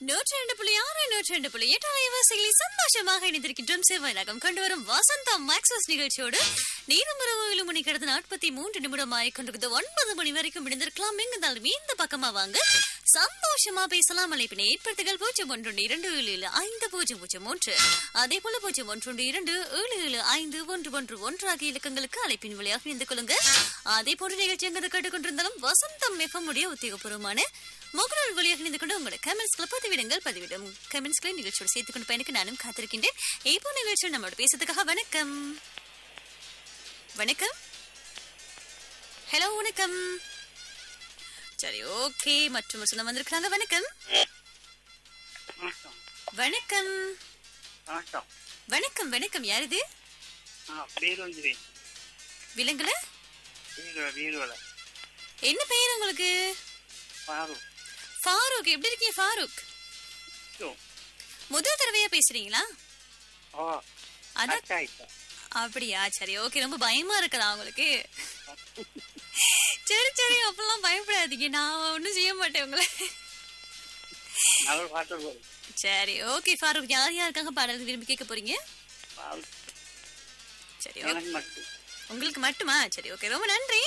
நூற்றி ரெண்டு புள்ளி ஆறு நூற்றி ரெண்டு புள்ளி எட்டு அலைவாசிகளில் சந்தோஷமாக இணைந்திருக்கின்றோம் செவ்வாயகம் கொண்டு வரும் வசந்தம் மேக்ஸஸ் நிகழ்ச்சியோடு நேரம் இரவு ஏழு மணி கடந்த நாற்பத்தி மூன்று நிமிடம் ஆகிக்கொண்டிருக்கிறது ஒன்பது மணி வரைக்கும் முடிந்திருக்கலாம் எங்கிருந்தாலும் இந்த பக்கமா வாங்க சந்தோஷமா பேசலாம் அழைப்பினை ஏற்படுத்துகள் பூஜ்ஜியம் ஒன்று இரண்டு ஏழு ஏழு ஐந்து பூஜ்ஜியம் பூஜ்ஜியம் ஒன்று அதே போல பூஜ்ஜியம் ஒன்று இரண்டு ஏழு ஏழு ஐந்து ஒன்று ஒன்று ஒன்று ஆகிய இலக்கங்களுக்கு அழைப்பின் வழியாக இணைந்து கொள்ளுங்க அதே போன்ற நிகழ்ச்சி எங்கு கேட்டுக்கொண்டிருந்தாலும் வசந்தம் எஃப்எம் உடைய உத்தியோகபூர்வமான முகநூல் வழியாக இணைந்து கொண்டு உங்களோட கமெண்ட்ஸ்களை பதிவிடுங்கள் பதிவிடும் கமெண்ட்ஸ்களை நிகழ்ச்சியோடு சேர்த்துக் கொண்டு பயணிக்க நானும் காத்திருக்கின்றேன் இப்போ நிகழ்ச்சியில் நம்மளோட பேசுறதுக்காக வணக்கம் வணக்கம் ஹலோ வணக்கம் சரி ஓகே மற்றும் சொல்ல வந்திருக்காங்க வணக்கம் வணக்கம் வணக்கம் வணக்கம் வணக்கம் வணக்கம் யார் இது ஆ வீரவஞ்சிரி விலங்குல வீரவ வீரவல என்ன பெயர் உங்களுக்கு பாரு ஃபாரூக் எப்படி இருக்கீங்க ஃபாரூக் ஸோ முதல் தடவையா பேசுறீங்களா ஓ அதான் அட்டாயிட்டா அப்படியா சரி ஓகே ரொம்ப பயமா இருக்குதா உங்களுக்கு சரி சரி அப்பெல்லாம் பயப்படாதீங்க நான் ஒண்ணும் செய்ய மாட்டேன் உங்களை அவர் பாட்டு போகுது சரி ஓகே ஃபாரூக் யார் யாருக்காக பாடல் விரும்பி கேட்க போறீங்க பாரு சரி ஓகே எனக்கு மட்டும் உங்களுக்கு மட்டுமா சரி ஓகே ரொம்ப நன்றி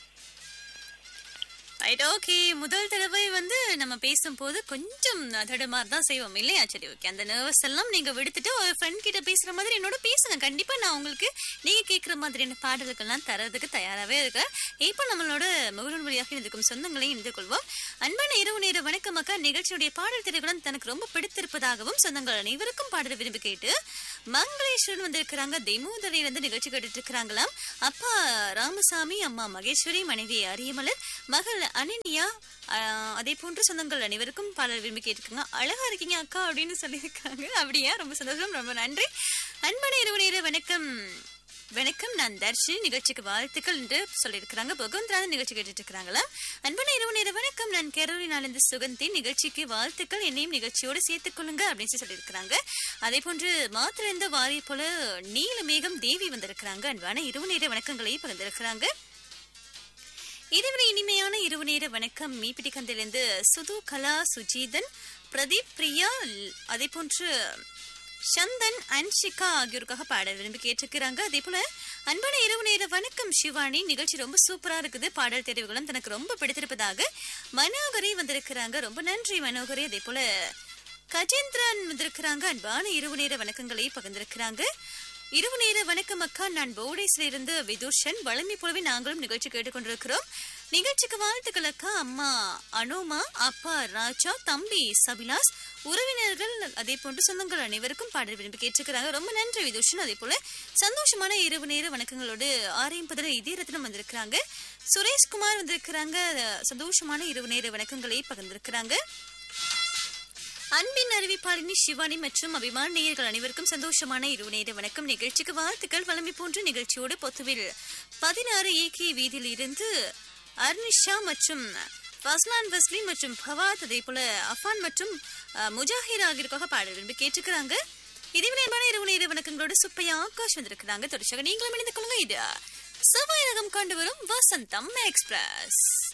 ரைட் ஓகே முதல் தடவை வந்து நம்ம பேசும்போது கொஞ்சம் தடுமாறு தான் செய்வோம் இல்லையா சரி ஓகே அந்த நர்வஸ் எல்லாம் நீங்க விடுத்துட்டு ஒரு ஃப்ரெண்ட் கிட்ட பேசுற மாதிரி என்னோட பேசுங்க கண்டிப்பா நான் உங்களுக்கு நீங்க கேட்குற மாதிரியான பாடல்கள்லாம் தரதுக்கு தயாராகவே இருக்கேன் இப்போ நம்மளோட முகநூல் வழியாக இருக்கும் சொந்தங்களையும் இணைந்து கொள்வோம் அன்பான இரவு நேர வணக்கம் அக்கா நிகழ்ச்சியுடைய பாடல் திரைப்படம் தனக்கு ரொம்ப பிடித்திருப்பதாகவும் சொந்தங்கள் அனைவருக்கும் பாடலை விரும்பி கேட்டு மங்களேஸ்வரன் வந்திருக்கிறாங்க தெமோதரையிலிருந்து நிகழ்ச்சி கேட்டுட்டு இருக்கிறாங்களாம் அப்பா ராமசாமி அம்மா மகேஸ்வரி மனைவி அரியமலர் மகள் அனன்யா ஆஹ், அதே போன்று சொந்தங்கள் அனைவருக்கும் பாடல் விரும்பி கேட்டுருக்காங்க அழகா இருக்கீங்க அக்கா அப்படின்னு சொல்லியிருக்காங்க அப்படியா ரொம்ப சந்தோஷம் ரொம்ப நன்றி அன்பான இரவு நேர வணக்கம் வணக்கம் நான் தர்ஷினி நிகழ்ச்சிக்கு வாழ்த்துக்கள் என்று சொல்லியிருக்கிறாங்க பகவந்த்ரான நிகழ்ச்சி கேட்டுட்டு இருக்கிறாங்களா அன்பான இரவு நேர வணக்கம் நான் கேரளினாலிருந்து சுகந்தி நிகழ்ச்சிக்கு வாழ்த்துக்கள் என்னையும் நிகழ்ச்சியோடு சேர்த்துக் கொள்ளுங்க அப்படின்னு சொல்லி சொல்லியிருக்கிறாங்க அதே போன்று மாத்திருந்த வாரி போல நீல மேகம் தேவி வந்திருக்கிறாங்க அன்பான இரவு நேர வணக்கங்களை பகிர்ந்திருக்கிறாங்க இதுவரை இனிமையான இரவு நேர வணக்கம் மீபிடி கந்திலிருந்து சுது கலா சுஜீதன் பிரதீப் பிரியா ல்- அதே போன்று சந்தன் அன்ஷிகா ஆகியோருக்காக பாடல் விரும்பி கேட்டிருக்கிறாங்க அதே போல அன்பான இரவு நேர வணக்கம் சிவானி நிகழ்ச்சி ரொம்ப சூப்பரா இருக்குது பாடல் தெரிவுகளும் தனக்கு ரொம்ப பிடித்திருப்பதாக மனோகரி வந்திருக்கிறாங்க ரொம்ப நன்றி மனோகரி அதே போல கஜேந்திரன் வந்திருக்கிறாங்க அன்பான இரவு நேர வணக்கங்களை பகிர்ந்திருக்கிறாங்க இரவு நேர வணக்கம் அக்கா நான் போர்டேஸ்ல இருந்து விதுஷன் வளமை போலவே நாங்களும் நிகழ்ச்சி கேட்டுக்கொண்டிருக்கிறோம் நிகழ்ச்சிக்கு வாழ்த்துக்கள் அக்கா அம்மா அனோமா அப்பா ராஜா தம்பி சபிலாஸ் உறவினர்கள் அதே போன்று சொந்தங்கள் அனைவருக்கும் பாடல் விரும்பி கேட்டிருக்கிறாங்க ரொம்ப நன்றி விதுஷன் அதே போல சந்தோஷமான இரவு நேர வணக்கங்களோடு ஆரையும் பதில இதய ரத்னம் வந்திருக்கிறாங்க சுரேஷ்குமார் வந்திருக்கிறாங்க சந்தோஷமான இரவு நேர வணக்கங்களை பகிர்ந்திருக்கிறாங்க அன்பின் அறிவிப்பாளினி சிவானி மற்றும் அபிமான நேயர்கள் அனைவருக்கும் சந்தோஷமான இரவு நேர வணக்கம் நிகழ்ச்சிக்கு வாழ்த்துக்கள் வளமை போன்ற நிகழ்ச்சியோடு பொத்துவில் பதினாறு ஏகே வீதியில் இருந்து அர்னிஷா மற்றும் ஃபஸ்லான் வஸ்லி மற்றும் ஃபவாத் அதே போல அஃபான் மற்றும் அஹ், முஜாஹிர் ஆகியோருக்காக பாடல் விரும்பி கேட்டுக்கிறாங்க இதே நேர்மான இரவு நேர வணக்கங்களோடு சுப்பையா ஆகாஷ் வந்திருக்கிறாங்க தொடர்ச்சியாக நீங்களும் இணைந்து கொள்ளுங்க இது செவ்வாய் ரகம் கொண்டு வரும் வசந்தம் எக்ஸ்பிரஸ்